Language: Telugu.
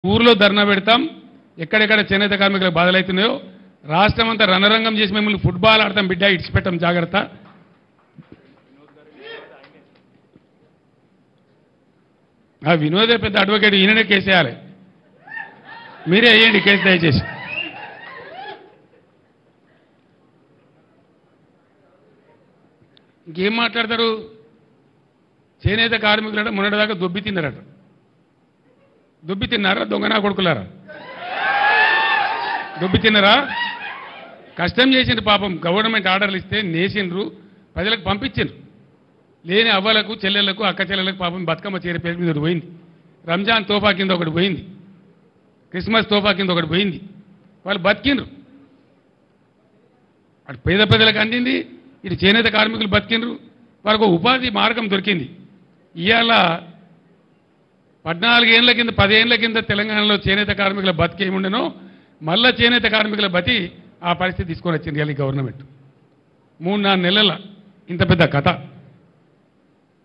ఊర్లో ధర్నా పెడతాం ఎక్కడెక్కడ చేనేత కార్మికులకు బాధలవుతున్నాయో రాష్ట్రం అంతా రణరంగం చేసి మిమ్మల్ని ఫుట్బాల్ ఆడతాం బిడ్డ ఇడిచిపెట్టాం జాగ్రత్త ఆ వినోదే పెద్ద అడ్వకేట్ ఈయననే కేసేయాలి మీరే వేయండి కేసు దయచేసి ఇంకేం మాట్లాడతారు చేనేత కార్మికులట మొన్నటిదాకా దొబ్బి తిన్నారట దొబ్బి తిన్నారా దొంగనా కొడుకులారా దొబ్బి తిన్నారా కష్టం చేసిండ్రు పాపం గవర్నమెంట్ ఆర్డర్లు ఇస్తే నేసిండ్రు ప్రజలకు పంపించిండ్రు లేని అవ్వలకు చెల్లెళ్లకు అక్క చెల్లెలకు పాపం బతుకమ్మ చీర పేరు మీద ఒకటి పోయింది రంజాన్ తోఫా కింద ఒకటి పోయింది క్రిస్మస్ తోఫా కింద ఒకటి పోయింది వాళ్ళు బతికిండ్రు అటు పేద ప్రజలకు అందింది ఇటు చేనేత కార్మికులు బతికిండ్రు వారికి ఒక ఉపాధి మార్గం దొరికింది ఇవాళ పద్నాలుగేళ్ల కింద పదేళ్ల కింద తెలంగాణలో చేనేత కార్మికుల బతికి ఏముండెనో మళ్ళా చేనేత కార్మికుల బతి ఆ పరిస్థితి తీసుకొని వచ్చింది ఇవాళ ఈ గవర్నమెంట్ మూడు నాలుగు నెలల ఇంత పెద్ద కథ